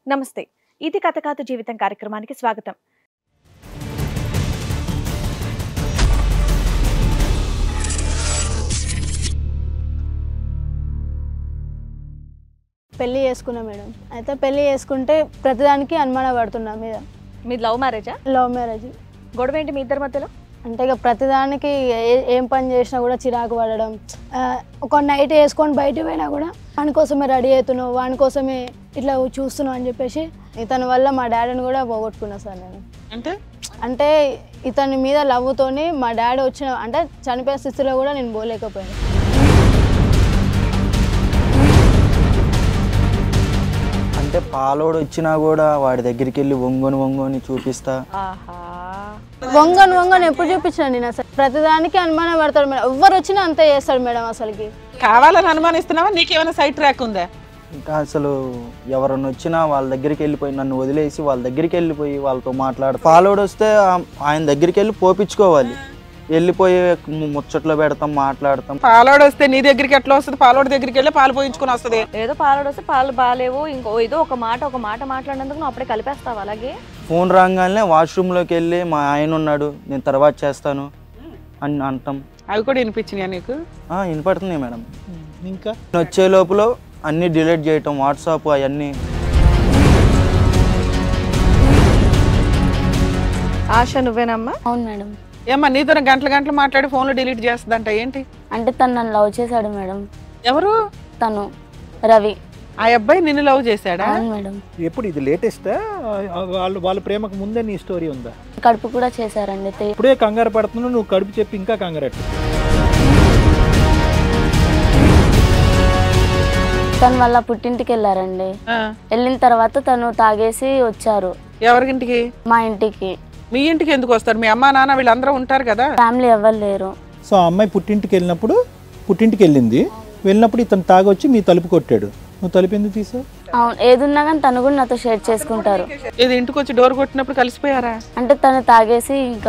నమస్తే ఇది కథ కాదు జీవితం కార్యక్రమానికి స్వాగతం పెళ్లి చేసుకున్నా మేడం అయితే పెళ్లి చేసుకుంటే ప్రతిదానికి అనుమాన పడుతున్నా మీద మీది లవ్ మ్యారేజా లవ్ మ్యారేజ్ గొడవ ఏంటి మీ ఇద్దరి మధ్యలో అంటే ఇక ప్రతిదానికి ఏ- ఏం పని చేసినా కూడా చిరాకు పడడం ఆ, ఒక నైట్ వేసుకొని బయట పోయినా కూడా వాని కోసమే రెడీ అవుతున్నావు వాని కోసమే ఇట్లా చూస్తున్నావు అని చెప్పేసి ఇతని వల్ల మా డాడీని కూడా పోగొట్టుకున్నా సార్ నేను అంటే అంటే ఇతని మీద లవ్తోని మా డాడీ వచ్చిన అంటే చనిపోయిన స్థితిలో కూడా నేను పోలేకపోయాను అంటే పాలోడు వచ్చినా కూడా వాడి దగ్గరికి వెళ్ళి వంగొని వంగొని చూపిస్తా ఆహా వంగను వంగను ఎప్పుడు చూపించాను నేను అసలు ప్రతిదానికి అనుమానం పడతాడు మేడం ఎవరు వచ్చినా అంతే చేస్తాడు మేడం అసలుకి కావాలని అనుమానిస్తున్నావా నీకేమైనా సైట్ ట్రాక్ ఉందా ఇంకా అసలు ఎవరన్నా వచ్చినా వాళ్ళ దగ్గరికి వెళ్ళిపోయి నన్ను వదిలేసి వాళ్ళ దగ్గరికి వెళ్ళిపోయి వాళ్ళతో మాట్లాడు పాలోడు వస్తే ఆ- ఆయన దగ్గరికి వెళ్ళి పోపించుకోవాలి వెళ్ళిపోయి ము- ముచ్చట్లో పెడతాం మాట్లాడతాం పాలోడు వస్తే నీ దగ్గరికి ఎట్లా వస్తుంది పాలోడి దగ్గరికి వెళ్ళి పాలు పోయించుకుని వస్తుంది ఏదో పాలడు వస్తే పాలు బాగాలేవు ఇంకో ఏదో ఒక మాట ఒక మాట మాట్లాడినందుకు నువ్వు అప్పుడే కలిపేస్తావు అలాగే ఫోన్ రాగానే వాష్రూమ్లోకి వెళ్ళి మా ఆయన ఉన్నాడు నేను తర్వాత చేస్తాను అని అంటాం అవి కూడా వినిపించినాయా నీకు ఆ, వినపడుతుంది మేడం ఇంకా నేను వచ్చే లోపల అన్నీ డిలీట్ చేయటం వాట్సాప్ అవన్నీ ఆశ నువ్వేనమ్మా అవును మేడం ఏమ్మా నీతో గంటల గంటలు మాట్లాడి ఫోన్లో డిలీట్ చేస్తుందంట ఏంటి అంటే తను నన్ను లవ్ చేశాడు మేడం ఎవరు తను రవి ఆ అబ్బాయి నిన్ను లవ్ చేశాడా అవును మేడం ఎప్పుడు ఇది లేటెస్టా వాళ్ళు వాళ్ళ ప్రేమకు ముందే నీ స్టోరీ ఉందా కడుపు కూడా చేశారండి తే- ఇప్పుడే కంగారు పడుతున్నావు నువ్వు కడుపు చెప్పి ఇంకా కంగారు పెట్టు. తను వాళ్ళ పుట్టింటికి వెళ్ళారండి ఆ, వెళ్ళిన తర్వాత తను తాగేసి వచ్చారు ఎవరింటికి మా ఇంటికి మీ ఇంటికి ఎందుకు వస్తారు మీ అమ్మా నాన్న వీళ్ళందరూ ఉంటారు కదా ఫ్యామిలీ ఎవరు లేరు సో ఆ అమ్మాయి పుట్టింటికి వెళ్ళినప్పుడు పుట్టింటికి వెళ్ళింది వెళ్ళినప్పుడు ఇతను తాగొచ్చి మీ తలుపు కొట్టాడు నువ్వు తలుపు ఎందుకు తీసావు అవును ఏదున్నా కానీ తను కూడా నాతో షేర్ చేసుకుంటారు ఇది ఇంటికి వచ్చి డోర్ కొట్టినప్పుడు కలిసిపోయారా అంటే తను తాగేసి ఇంకా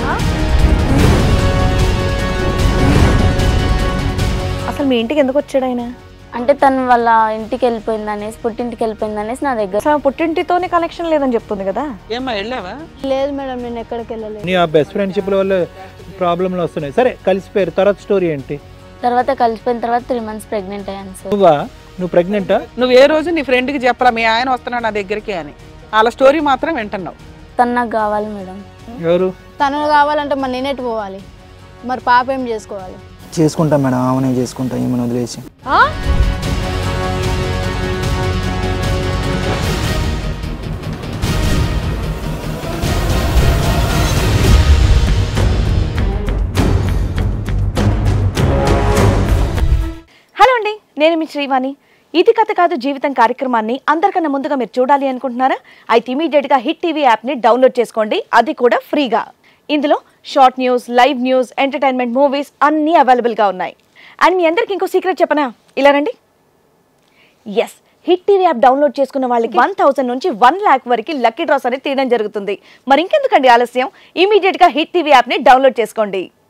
అసలు మీ ఇంటికి ఎందుకు వచ్చాడు ఆయన అంటే తను వాళ్ళ ఇంటికి వెళ్ళిపోయింది అనేసి పుట్టింటికి వెళ్ళిపోయింది అనేసి నా దగ్గర అసలు పుట్టింటితోనే కనెక్షన్ లేదని చెప్తుంది కదా ఏమ్మా వెళ్ళావా లేదు మేడం నేను ఎక్కడికి వెళ్ళలేదు నీ ఆ బెస్ట్ ఫ్రెండ్షిప్ల వల్ల ప్రాబ్లంలు వస్తున్నాయి సరే కలిసిపోయారు తర్వాత స్టోరీ ఏంటి తర్వాత కలిసిపోయిన తర్వాత త్రీ మంత్స్ ప్రెగ్నెంట్ అయ్యాను సార్ నువ్వా నువ్వు ప్రెగ్నెంటా నువ్వు ఏ రోజు నీ ఫ్రెండ్కి చెప్పలా మీ ఆయన వస్తున్నాడు నా దగ్గరికి అని వాళ్ళ స్టోరీ మాత్రం వింటున్నావు తను నాకు కావాలి మేడం ఎవరు తనను కావాలంటే మరి నేనేటి పోవాలి మరి పాప ఏం చేసుకోవాలి చేసుకుంటా మేడం ఆమెనే చేసుకుంటా ఈమెను వదిలేసి హలో అండి నేను మీ శ్రీవాణి ఇది కథ కాదు జీవితం కార్యక్రమాన్ని అందరికన్నా ముందుగా మీరు చూడాలి అనుకుంటున్నారా అయితే ఇమీడియట్గా హిట్ టీవీ యాప్ని డౌన్లోడ్ చేసుకోండి అది కూడా ఫ్రీగా ఇందులో short news live news entertainment movies అన్నీ అవైలబుల్గా ఉన్నాయి అండ్ మీ అందరికి ఇంకో సీక్రెట్ చెప్పనా ఇలా రండి S hit TV app download చేసుకున్న వాళ్ళకి వన్ థౌసండ్ నుంచి వన్ ల్యాక్ వరకు లక్కీ డ్రాస్ అనేది తీయడం జరుగుతుంది మరి ఇంకెందుకండి ఆలస్యం ఇమీడియట్గా హిట్ టీవీ యాప్ని డౌన్లోడ్ చేసుకోండి